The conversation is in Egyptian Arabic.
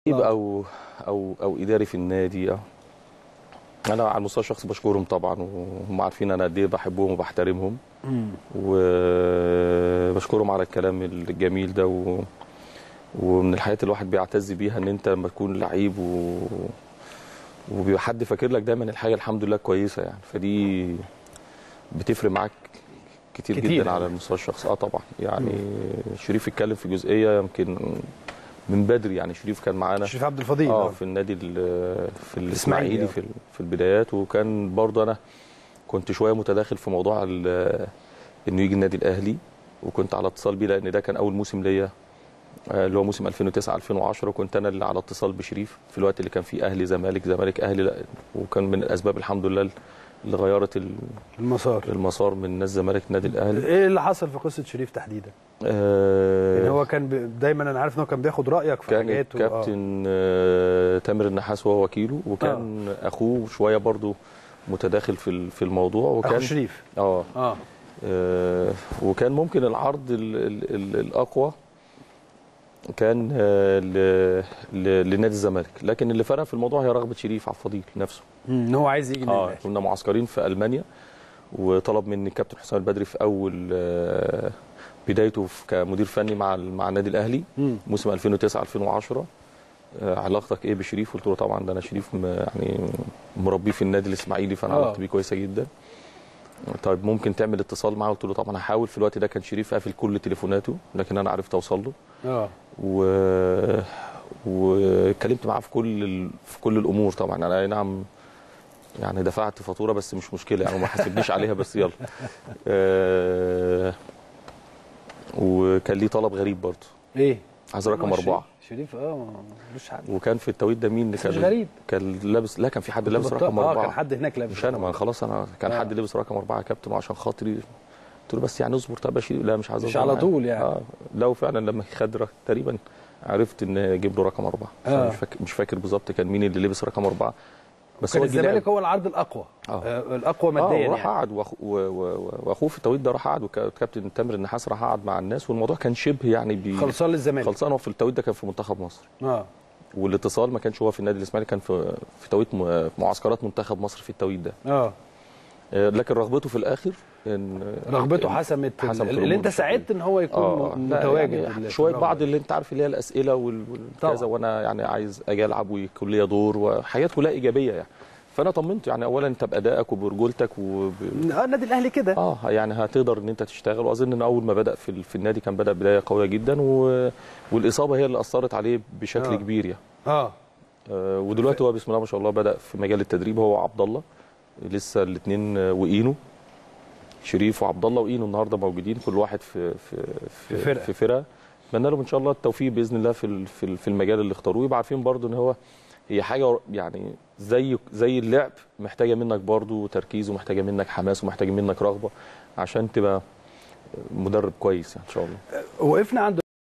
لعيب او او او اداري في النادي أو انا على المستوى الشخصي بشكرهم طبعا وهم عارفين انا قد ايه بحبهم وبحترمهم وبشكرهم على الكلام الجميل ده و... ومن الحاجات الواحد بيعتز بيها ان انت لما تكون لعيب و... وبيبقى حد فاكر لك دايما الحاجه الحمد لله كويسه يعني فدي بتفرق معاك كتير, كتير. جدا على المستوى الشخصي اه طبعا يعني شريف اتكلم في جزئيه يمكن من بدري يعني شريف كان معانا شريف عبد الفضيل اه آه. في النادي ال- في الإسماعيلي، الاسماعيلي آه. في ال- في البدايات وكان برضه انا كنت شويه متداخل في موضوع ال- انه يجي النادي الاهلي وكنت على اتصال بيه لان ده كان اول موسم ليا آه، اللي هو موسم 2009 2010 وكنت انا اللي على اتصال بشريف في الوقت اللي كان فيه اهلي زمالك زمالك اهلي لا وكان من الاسباب الحمد لله اللي غيرت ال- المسار المسار من نادي الزمالك النادي الاهلي ايه اللي حصل في قصه شريف تحديدا؟ آه، يعني هو كان ب... دايما انا عارف ان هو كان بياخد رايك في كان حاجات و- آه. الكابتن آه، تامر النحاس هو وكيله وكان آه. اخوه شويه برضو متداخل في ال- في الموضوع اخو وكان شريف اه اه آه، وكان ممكن العرض ال ال ال الاقوى كان آه، ل- ل- لنادي الزمالك لكن اللي فرق في الموضوع هي رغبه شريف عبد الفضيل نفسه مم، ان هو عايز يجي النادي اه الأهلي. كنا معسكرين في المانيا وطلب مني الكابتن حسام البدري في اول آه، بدايته في- كمدير فني مع ال- مع النادي الاهلي مم. موسم 2009 2010 آه، علاقتك ايه بشريف قلت له طبعا ده انا شريف م- يعني مربيه في النادي الاسماعيلي فانا آه. علاقتي بيه كويسه جدا طيب ممكن تعمل اتصال معاه قلت له طبعا هحاول في الوقت ده كان شريف قافل كل تليفوناته لكن انا عرفت اوصل له اه و واتكلمت معاه في كل ال... في كل الامور طبعا انا اي نعم يعني دفعت فاتوره بس مش مشكله يعني ما حاسبنيش عليها بس يلا آه... وكان ليه طلب غريب برضه ايه؟ عايز رقم ما شريف- اربعه شريف اه ملوش حد وكان في التوقيت ده مين اللي بس مش كان غريب كان لابس لا كان في حد لابس بالطبع. رقم اه اربعه كان حد هناك لابس مش انا ما خلاص انا كان آه. حد لابس رقم اربعه يا كابتن وعشان خاطري قلت له بس يعني اصبر طب يا شريف لا مش عايز مش أصبر على معاك. طول يعني. اه لو فعلا لما خد رق- تقريبا عرفت ان اجيب له رقم اربعه آه. مش فاكر مش فاكر بالظبط كان مين اللي لبس رقم اربعه بس كان هو جه لعب. الزمالك هو العرض الاقوى آه. آه. الاقوى اه ماديا وراح يعني قعد وأخ- و- و- واخوه في التوقيت ده راح قعد والكابتن تامر النحاس راح قعد مع الناس والموضوع كان شبه يعني بي خلصان للزمالك خلصان هو في التوقيت ده كان في منتخب مصر اه والاتصال ما كانش هو في النادي الاسماعيلي كان في في توقيت م- معسكرات منتخب مصر في التوقيت ده اه آه، لكن رغبته في الاخر ان رغبته حسمت حسمت اللي الأمور انت بشكل ساعدت ان هو يكون اه م- لا، متواجد يعني في شويه الرغبة بعض دي. اللي انت عارف اللي هي الاسئله وال- والكذا طبعا. وانا يعني عايز اجي العب ويكون ليا دور وحاجات كلها ايجابيه يعني فانا طمنته يعني اولا انت بادائك وبرجولتك وب... اه النادي الاهلي كده اه يعني هتقدر ان انت تشتغل واظن ان اول ما بدا في, ال- في النادي كان بدا بدايه قويه جدا و... والاصابه هي اللي اثرت عليه بشكل آه. كبير يعني اه آه ودلوقتي هو بسم الله ما شاء الله بدا في مجال التدريب هو وعبد الله لسه الاثنين واينو شريف وعبد الله واينو النهارده موجودين كل واحد في في في فرقة. في فرقه اتمنى لهم ان شاء الله التوفيق باذن الله في ال- في ال- في المجال اللي اختاروه يبقى عارفين برضو ان هو هي حاجه يعني زي زي اللعب محتاجه منك برضو تركيز ومحتاجه منك حماس ومحتاجه منك رغبه عشان تبقى مدرب كويس يعني ان شاء الله وقفنا عند